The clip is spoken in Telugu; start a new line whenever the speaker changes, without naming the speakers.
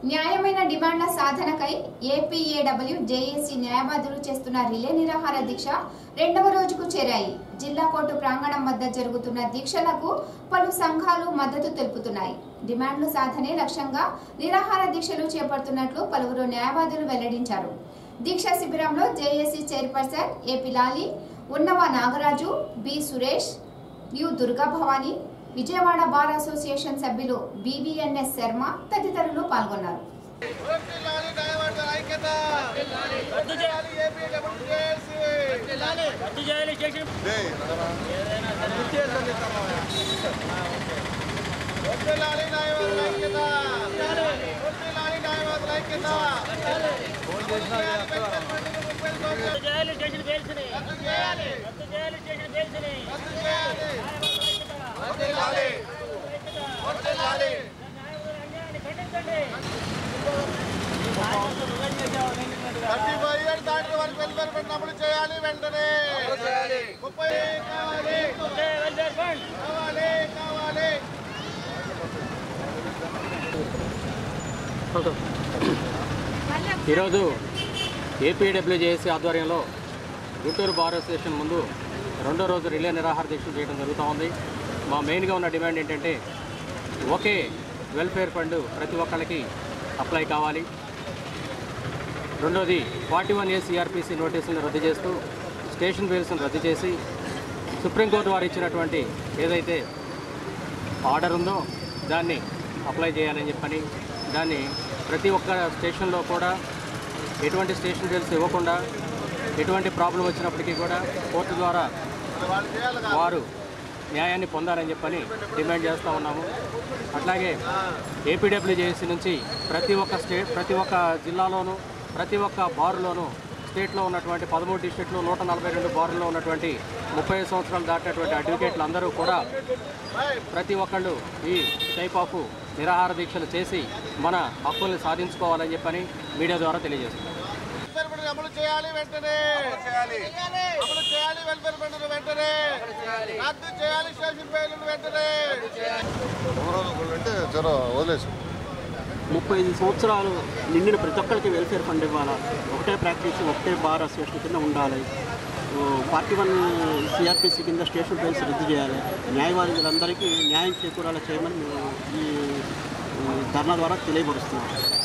న్యాయమైన డిమాండ్ల సాధనకై ఏపీఏడబ్ల్యూ జేఏసీ న్యాయవాదులు చేస్తున్న రిలే నిరాహార దీక్ష రెండవ రోజుకు చేరాయి జిల్లా కోర్టు ప్రాంగణం వద్ద జరుగుతున్న దీక్షలకు పలు సంఘాలు మద్దతు తెలుపుతున్నాయి డిమాండ్ల సాధనే లక్ష్యంగా నిరాహార దీక్షలు చేపడుతున్నట్లు పలువురు న్యాయవాదులు వెల్లడించారు దీక్ష శిబిరంలో JAC chairperson AP Lali Unnava Nagaraju B Suresh U Durga Bhavani Vijayawada bar association సభ్యులు బీవీఎన్ఎస్ శర్మ తదితరులు పాల్గొన్నారు
వర్ధిల్లాలి న్యాయవాదుల ఐక్యత. వర్ధిల్లాలి ఏపీడబ్ల్యూజేఏసీ. డేయ్, నడవరా. వర్ధిల్లాలి న్యాయవాదుల ఐక్యత. వర్ధిల్లాలి న్యాయవాదుల ఐక్యత. వర్ధిల్లాలి పెన్షన్ పండుగ ముప్పై సంవత్సరాలు.
చేయాలి స్టేషన్ పేల్చిని
రద్దు చేయాలి.
రద్దు చేయాలి స్టేషన్ పేల్చిని
రద్దు చేయాలి. వర్ధిల్లాలి. వర్ధిల్లాలి.
అన్యాయాన్ని ఖండించండి
థర్టీ ఫైవ్ ఇయర్స్ దాటిన వారికి వెల్ఫేర్ ఫండ్ అమలు చేయాలి వెంటనే ముప్పై కావాలి
వెల్ఫేర్ ఫండ్
కావాలి కావాలి
ఈరోజు ఏపీడబ్ల్యూజేఏసీ ఆధ్వర్యంలో గుంటూరు బార్ అసోసియేషన్ ముందు రెండో రోజు రిలే నిరాహార దీక్ష చేయడం జరుగుతూ ఉంది మా మెయిన్గా ఉన్న డిమాండ్ ఏంటంటే ఒకే వెల్ఫేర్ ఫండ్ ప్రతి ఒక్కళ్ళకి అప్లై కావాలి రెండోది ఫార్టీ వన్ ఏ సిఆర్పిసి నోటీసులను రద్దు చేస్తూ స్టేషన్ బిల్స్ను రద్దు చేసి సుప్రీంకోర్టు వారు ఇచ్చినటువంటి ఏదైతే ఆర్డర్ ఉందో దాన్ని అప్లై చేయాలని చెప్పని దాన్ని ప్రతి ఒక్క స్టేషన్లో కూడా ఎటువంటి స్టేషన్ బిల్స్ ఇవ్వకుండా ఎటువంటి ప్రాబ్లం వచ్చినప్పటికీ కూడా కోర్టు ద్వారా
వాళ్ళు చేయాలి కాదు.
వారు న్యాయాన్ని పొందాలని చెప్పని డిమాండ్ చేస్తూ ఉన్నాము అట్లాగే ఏపీడబ్ల్యూజేఏసీ నుంచి ప్రతి ఒక్క స్టే ప్రతి ఒక్క జిల్లాలోనూ ప్రతి ఒక్క బారులోనూ స్టేట్లో ఉన్నటువంటి పదమూడు డిస్ట్రిక్ట్లు నూట నలభై రెండు బారుల్లో ఉన్నటువంటి ముప్పై ఐదు సంవత్సరాలు దాటినటువంటి అడ్వకేట్లు అందరూ కూడా ప్రతి ఒక్కళ్ళు ఈ టైప్ ఆఫ్ నిరాహార దీక్షలు చేసి మన హక్కుల్ని సాధించుకోవాలని చెప్పని మీడియా ద్వారా తెలియజేస్తున్నాం
వెల్ఫేర్ ఫండ్ అమలు చేయాలి వెంటనే అమలు చేయాలి వెల్ఫేర్ ఫండ్ వెంటనే రద్దు చేయాలి స్టేషన్ పేర్లను వెంటనే అంటే జర వదిలేసి
ముప్పై ఐదు సంవత్సరాలు నిండిన ప్రతి ఒక్కరికి వెల్ఫేర్ ఫండ్ ఇవ్వాలా ఒకటే ప్రాక్టీస్ ఒకటే బార్ అసోసియేషన్ కింద ఉండాలి ఫార్టీ వన్ సిఆర్పిసి కింద స్టేషన్ ఫైల్స్ రద్దు చేయాలి న్యాయవాదులందరికీ న్యాయం చేకూరాలా చేయమని మేము ఈ ఈ ధర్నా ద్వారా తెలియపరుస్తున్నాం